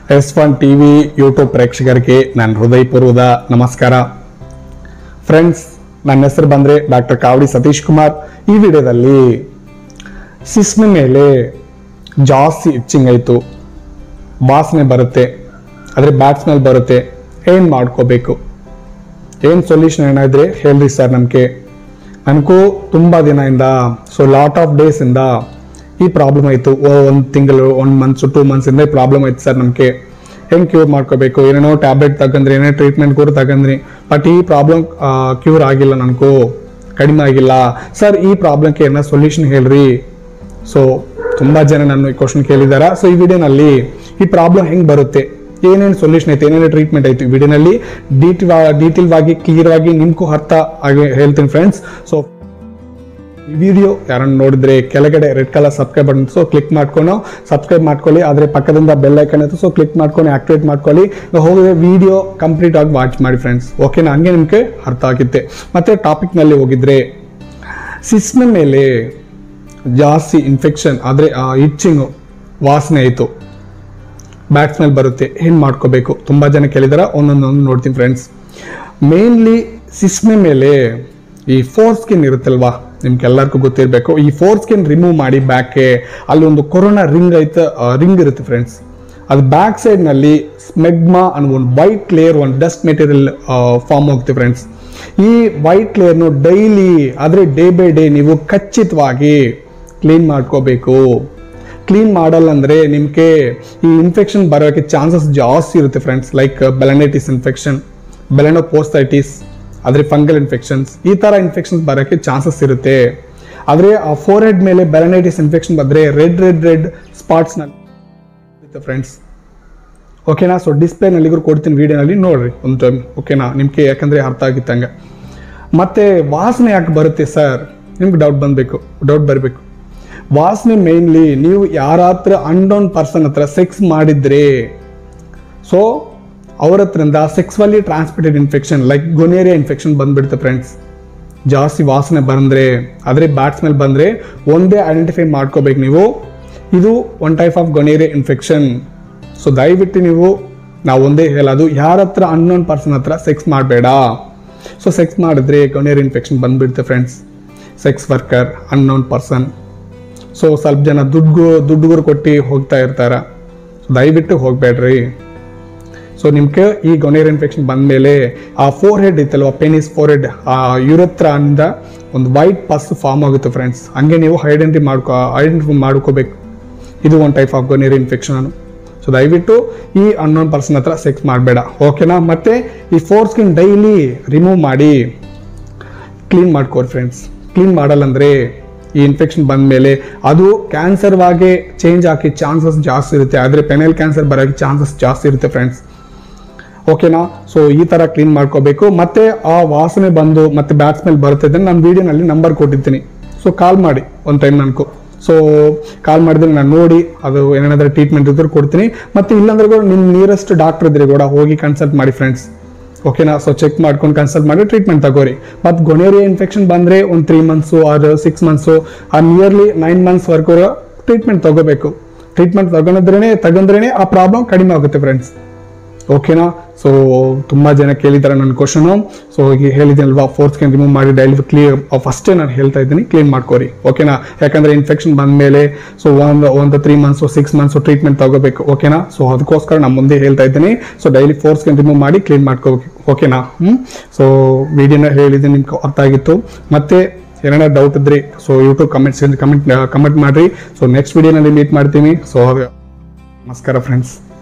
S one T V YouTube ಪ್ರೇಕ್ಷಕರಿಗೆ ನನ್ನ ಹೃದಯಪೂರ್ವದ ನಮಸ್ಕಾರ ಫ್ರೆಂಡ್ಸ್ ನನ್ನ ಹೆಸರು ಬಂದರೆ ಡಾಕ್ಟರ್ ಕಾವಡಿ ಸತೀಶ್ ಕುಮಾರ್ ಈ ವಿಡಿಯೋದಲ್ಲಿ ಸಿಸ್ನ ಮೇಲೆ ಜಾಸ್ತಿ ಇಚ್ಚಿಂಗ್ ಆಯಿತು ವಾಸನೆ ಬರುತ್ತೆ ಆದರೆ ಬ್ಯಾಟ್ ಸ್ಮೆಲ್ ಬರುತ್ತೆ ಏನು ಮಾಡ್ಕೋಬೇಕು ಏನು ಸೊಲ್ಯೂಷನ್ ಏನಾದರೆ ಹೇಳ್ರಿ ಸರ್ ನಮಗೆ ನನಗೂ ತುಂಬ ದಿನದಿಂದ ಸೊ ಲಾಟ್ ಆಫ್ ಡೇಸಿಂದ ಈ ಪ್ರಾಬ್ಲಮ್ ಆಯಿತು ಒಂದು ತಿಂಗಳು ಒನ್ ಮಂತ್ಸು ಟೂ ಮಂತ್ಸಿಂದ ಈ ಪ್ರಾಬ್ಲಮ್ ಆಯ್ತು ಸರ್ ನಮಗೆ ಹೆಂಗೆ ಕ್ಯೂರ್ ಮಾಡ್ಕೋಬೇಕು ಏನೇನೋ ಟ್ಯಾಬ್ಲೆಟ್ ತಗಂದ್ರಿ ಏನೇ ಟ್ರೀಟ್ಮೆಂಟ್ ಕೂಡ ತಗಂದ್ರಿ ಬಟ್ ಈ ಪ್ರಾಬ್ಲಮ್ ಕ್ಯೂರ್ ಆಗಿಲ್ಲ ನನಗೂ ಕಡಿಮೆ ಆಗಿಲ್ಲ ಸರ್ ಈ ಪ್ರಾಬ್ಲಮ್ಗೆ ಏನೋ ಸೊಲ್ಯೂಷನ್ ಹೇಳ್ರಿ ಸೊ ತುಂಬ ಜನ ನನ್ನ ಈ ಕ್ವಶನ್ ಕೇಳಿದಾರ ಸೊ ಈ ವಿಡಿಯೋನಲ್ಲಿ ಈ ಪ್ರಾಬ್ಲಮ್ ಹೆಂಗೆ ಬರುತ್ತೆ ಏನೇನು ಸೊಲ್ಯೂಷನ್ ಐತೆ ಏನೇನು ಟ್ರೀಟ್ಮೆಂಟ್ ಐತೆ ಈ ವಿಡಿಯೋನಲ್ಲಿ ಡೀಟೇಲ್ ಡೀಟೇಲ್ ಆಗಿ ಕ್ಲಿಯರ್ ಆಗಿ ನಿಮ್ಗೂ ಅರ್ಥ ಆಗಿ ಹೇಳ್ತೀನಿ ಫ್ರೆಂಡ್ಸ್ ಸೊ ಈ ವಿಡಿಯೋ ಯಾರನ್ನ ನೋಡಿದ್ರೆ ಕೆಳಗಡೆ red colour subscribe button so click ಮಾಡ್ಕೊಂಡು ಸಬ್ಸ್ಕ್ರೈಬ್ ಮಾಡ್ಕೊಳ್ಳಿ ಆದರೆ ಪಕ್ಕದಿಂದ ಬೆಲ್ ಐಕನ್ ಇತ್ತು ಸೊ ಕ್ಲಿಕ್ ಮಾಡ್ಕೊಂಡು ಆಕ್ಟಿವೇಟ್ ಮಾಡ್ಕೊಳ್ಳಿ ಹೋಗಿದ್ರೆ ವಿಡಿಯೋ ಕಂಪ್ಲೀಟ್ ಆಗಿ ವಾಚ್ ಮಾಡಿ ಫ್ರೆಂಡ್ಸ್ ಓಕೆನಾ ಹಂಗೆ ನಿಮಗೆ ಅರ್ಥ ಆಗುತ್ತೆ ಮತ್ತೆ ಟಾಪಿಕ್ನಲ್ಲಿ ಹೋಗಿದ್ರೆ ಸಿಸ್ನ ಮೇಲೆ ಜಾಸ್ತಿ ಇನ್ಫೆಕ್ಷನ್ ಆದರೆ ಆ ಇಚ್ಚಿಂಗು ವಾಸನೆ ಆಯಿತು ಬ್ಯಾಟ್ ಸ್ಮೆಲ್ ಬರುತ್ತೆ ಏನು ಮಾಡ್ಕೋಬೇಕು ತುಂಬ ಜನ ಕೇಳಿದಾರ ಒಂದೊಂದೊಂದು ನೋಡ್ತೀನಿ ಫ್ರೆಂಡ್ಸ್ ಮೇನ್ಲಿ ಸಿಸ್ಮೆ ಮೇಲೆ ಈ ಫೋರ್ ಸ್ಕಿನ್ ಇರುತ್ತಲ್ವಾ ನಿಮ್ಗೆಲ್ಲರಿಗೂ ಗೊತ್ತಿರಬೇಕು ಈ ಫೋರ್ ಸ್ಕಿನ್ ರಿಮೂವ್ ಮಾಡಿ ಬ್ಯಾಕ್ಗೆ ಅಲ್ಲಿ ಒಂದು ಕೊರೋನಾ ರಿಂಗ್ ಐತೆ ರಿಂಗ್ ಇರುತ್ತೆ ಫ್ರೆಂಡ್ಸ್ ಅದು ಬ್ಯಾಕ್ ಸೈಡ್ನಲ್ಲಿ ಸ್ಮೆಗ್ಮಾ ಅನ್ನೋ ಒಂದು ವೈಟ್ ಲೇಯರ್ ಒಂದು ಡಸ್ಟ್ ಮೆಟೀರಿಯಲ್ ಫಾರ್ಮ್ ಹೋಗುತ್ತೆ ಫ್ರೆಂಡ್ಸ್ ಈ ವೈಟ್ ಲೇಯರ್ನು ಡೈಲಿ ಆದರೆ ಡೇ ಬೈ ಡೇ ನೀವು ಖಚಿತವಾಗಿ ಕ್ಲೀನ್ ಮಾಡ್ಕೋಬೇಕು ಕ್ಲೀನ್ ಮಾಡಲ್ಲ ಅಂದರೆ ನಿಮಗೆ ಈ ಇನ್ಫೆಕ್ಷನ್ ಬರೋಕ್ಕೆ ಚಾನ್ಸಸ್ ಜಾಸ್ತಿ ಇರುತ್ತೆ friends like balanitis infection balanoposthitis ಆದರೆ ಫಂಗಲ್ ಇನ್ಫೆಕ್ಷನ್ಸ್ ಈ ಥರ ಇನ್ಫೆಕ್ಷನ್ಸ್ ಬರೋಕ್ಕೆ ಚಾನ್ಸಸ್ ಇರುತ್ತೆ ಆದರೆ ಆ ಫೋರ್ ಹೆಡ್ ಮೇಲೆ ಬೆಲನೈಟಿಸ್ ಇನ್ಫೆಕ್ಷನ್ ಬಂದರೆ ರೆಡ್ ರೆಡ್ ರೆಡ್ ಸ್ಪಾಟ್ಸ್ನಲ್ಲಿ ಫ್ರೆಂಡ್ಸ್ ಓಕೆನಾ ಸೊ ಡಿಸ್ಪ್ಲೇನಲ್ಲಿ ಕೊಡ್ತೀನಿ ವಿಡಿಯೋನಲ್ಲಿ ನೋಡ್ರಿ ಒಂದು ಟೈಮ್ ಓಕೆನಾ ನಿಮಗೆ ಯಾಕಂದರೆ ಅರ್ಥ ಆಗಿತ್ತಂಗೆ ಮತ್ತೆ ವಾಸನೆ ಯಾಕೆ ಬರುತ್ತೆ ಸರ್ ನಿಮ್ಗೆ ಡೌಟ್ ಬಂದಬೇಕು ಡೌಟ್ ಬರಬೇಕು ವಾಸನೆ ಮೇನ್ಲಿ ನೀವು ಯಾರ ಹತ್ರ ಅನ್ಡೋನ್ ಪರ್ಸನ್ ಹತ್ರ ಸೆಕ್ಸ್ ಮಾಡಿದ್ರೆ ಸೊ ಅವ್ರ ಹತ್ರಿಂದ sexually transmitted infection like gonorrhoea infection ಬಂದ್ಬಿಡುತ್ತೆ ಫ್ರೆಂಡ್ಸ್ ಜಾಸ್ತಿ ವಾಸನೆ ಬಂದರೆ ಆದರೆ ಬ್ಯಾಟ್ ಸ್ಮೆಲ್ ಬಂದರೆ ಒಂದೇ ಐಡೆಂಟಿಫೈ ಮಾಡ್ಕೋಬೇಕು ನೀವು ಇದು one type of gonorrhoea infection so ದಯವಿಟ್ಟು ನೀವು ನಾವು ಒಂದೇ ಹೇಳೋದು ಯಾರ ಹತ್ರ ಅನ್ನೋನ್ ಪರ್ಸನ್ ಹತ್ರ ಸೆಕ್ಸ್ ಮಾಡಬೇಡ ಸೊ ಸೆಕ್ಸ್ ಮಾಡಿದ್ರೆ ಗೊನೇರಿಯಾ ಇನ್ಫೆಕ್ಷನ್ ಬಂದ್ಬಿಡುತ್ತೆ friends sex worker unknown person so ಸ್ವಲ್ಪ ಜನ ದುಡ್ಡು ದುಡ್ಡುಗುರು ಕೊಟ್ಟು ಹೋಗ್ತಾ ಇರ್ತಾರೆ ಸೊ ದಯವಿಟ್ಟು ಹೋಗಬೇಡ್ರಿ ಸೊ ನಿಮ್ಗೆ ಈ ಗೊನೇರ್ ಇನ್ಫೆಕ್ಷನ್ ಬಂದಮೇಲೆ ಆ ಫೋರ್ ಹೆಡ್ ಇತ್ತಲ್ವ ಪೆನಿಸ್ ಫೋರ್ ಹೆಡ್ ಆ ಯುರತ್ರ ಅಂದ ಒಂದು ವೈಟ್ ಪಸ್ ಫಾರ್ಮ್ ಆಗುತ್ತೆ ಫ್ರೆಂಡ್ಸ್ ಹಂಗೆ ನೀವು ಐಡೆಂಟಿ ಮಾಡ್ಕೋ ಐಡೆಂಟಿಫೈ ಮಾಡ್ಕೋಬೇಕು ಇದು ಒಂದು type of gonorrhoea infection so ದಯವಿಟ್ಟು ಈ ಅನ್ನೋನ್ ಪರ್ಸನ್ ಹತ್ರ ಸೆಕ್ಸ್ ಮಾಡಬೇಡ ಓಕೆನಾ ಮತ್ತೆ ಈ ಫೋರ್ ಸ್ಕಿನ್ ಡೈಲಿ ರಿಮೂವ್ ಮಾಡಿ ಕ್ಲೀನ್ ಮಾಡ್ಕೋರಿ ಫ್ರೆಂಡ್ಸ್ ಕ್ಲೀನ್ ಮಾಡಲ್ಲ ಅಂದರೆ ಈ ಇನ್ಫೆಕ್ಷನ್ ಬಂದ ಮೇಲೆ ಅದು ಕ್ಯಾನ್ಸರ್ವಾಗಿ ಚೇಂಜ್ ಆಗಿ ಚಾನ್ಸಸ್ ಜಾಸ್ತಿ ಇರುತ್ತೆ ಆದರೆ ಪೆನಲ್ ಕ್ಯಾನ್ಸರ್ ಬರೋಕ್ಕೆ ಚಾನ್ಸಸ್ ಜಾಸ್ತಿ ಇರುತ್ತೆ ಫ್ರೆಂಡ್ಸ್ ಓಕೆನಾ ಸೊ ಈ ಥರ ಕ್ಲೀನ್ ಮಾಡ್ಕೋಬೇಕು ಮತ್ತೆ ಆ ವಾಸನೆ ಬಂದು ಮತ್ತೆ ಬ್ಯಾಟ್ ಸ್ಮೆಲ್ ಬರುತ್ತೆ ಅದನ್ನು ನಾನು ವೀಡಿಯೋನಲ್ಲಿ ನಂಬರ್ ಕೊಟ್ಟಿರ್ತೀನಿ ಸೊ ಕಾಲ್ ಮಾಡಿ ಒಂದು ಟೈಮ್ ನನಗೂ ಸೊ ಕಾಲ್ ಮಾಡಿದ್ರೆ ನಾನು ನೋಡಿ ಅದು ಏನೇನಾದ್ರೂ ಟ್ರೀಟ್ಮೆಂಟ್ ಇದ್ರೂ ಕೊಡ್ತೀನಿ ಮತ್ತೆ ಇಲ್ಲಾಂದ್ರೆ ಕೂಡ ನಿಮ್ಮ ನಿಯರೆಸ್ಟ್ ಡಾಕ್ಟರ್ ಇದ್ರೆ ಕೂಡ ಹೋಗಿ ಕನ್ಸಲ್ಟ್ ಮಾಡಿ ಫ್ರೆಂಡ್ಸ್ ಓಕೆನಾ ಸೊ ಚೆಕ್ ಮಾಡ್ಕೊಂಡು ಕನ್ಸಲ್ಟ್ ಮಾಡಿ ಟ್ರೀಟ್ಮೆಂಟ್ ತಗೋರಿ ಮತ್ತು ಗೊನೇರಿಯಾ ಇನ್ಫೆಕ್ಷನ್ ಬಂದರೆ ಒಂದು three months or six months ಆ ನಿಯರ್ಲಿ ನೈನ್ ಮಂತ್ಸ್ವರೆಗೂ ಟ್ರೀಟ್ಮೆಂಟ್ ತಗೋಬೇಕು ಟ್ರೀಟ್ಮೆಂಟ್ ತಗೊಂಡ್ರೇ ತಗೊಂಡ್ರೇ ಆ ಪ್ರಾಬ್ಲಮ್ ಕಡಿಮೆ ಆಗುತ್ತೆ ಫ್ರೆಂಡ್ಸ್ ಓಕೆನಾ ಸೊ ತುಂಬ ಜನ ಕೇಳಿದ್ದಾರೆ ನನ್ನ ಕ್ವಶನು ಸೊ ಈಗ ಹೇಳಿದ್ದೀನಲ್ವಾ ಫೋರ್ತ್ ಸ್ಕ್ಯಾನ್ ರಿಮೂವ್ ಮಾಡಿ ಡೈಲಿ ಕ್ಲಿಯರ್ ಫಸ್ಟೇ ನಾನು ಹೇಳ್ತಾ ಇದ್ದೀನಿ ಕ್ಲೀನ್ ಮಾಡ್ಕೋರಿ ಓಕೆನಾ ಯಾಕಂದರೆ ಇನ್ಫೆಕ್ಷನ್ ಬಂದಮೇಲೆ ಸೊ ಒಂದು ಒಂದು three months six months treatment ತಗೋಬೇಕು ಓಕೆನಾ ಸೊ ಅದಕ್ಕೋಸ್ಕರ ನಾನು ಮುಂದೆ ಹೇಳ್ತಾ ಇದ್ದೀನಿ so daily fore skin remove ಮಾಡಿ ಕ್ಲೀನ್ ಮಾಡ್ಕೋಬೇಕು ಓಕೆನಾ ಹ್ಞೂ ಸೊ ವಿಡಿಯೋನ ಹೇಳಿದ್ದೀನಿ ನಿಮ್ಗೆ ಅರ್ಥ ಆಗಿತ್ತು ಮತ್ತೆ ಏನಾರ ಡೌಟ್ ಇದ್ರಿ so YouTube comments comment comment ಮಾಡಿರಿ ಸೊ ನೆಕ್ಸ್ಟ್ ವಿಡಿಯೋನಲ್ಲಿ ಮೀಟ್ ಮಾಡ್ತೀನಿ ಸೊ ನಮಸ್ಕಾರ ಫ್ರೆಂಡ್ಸ್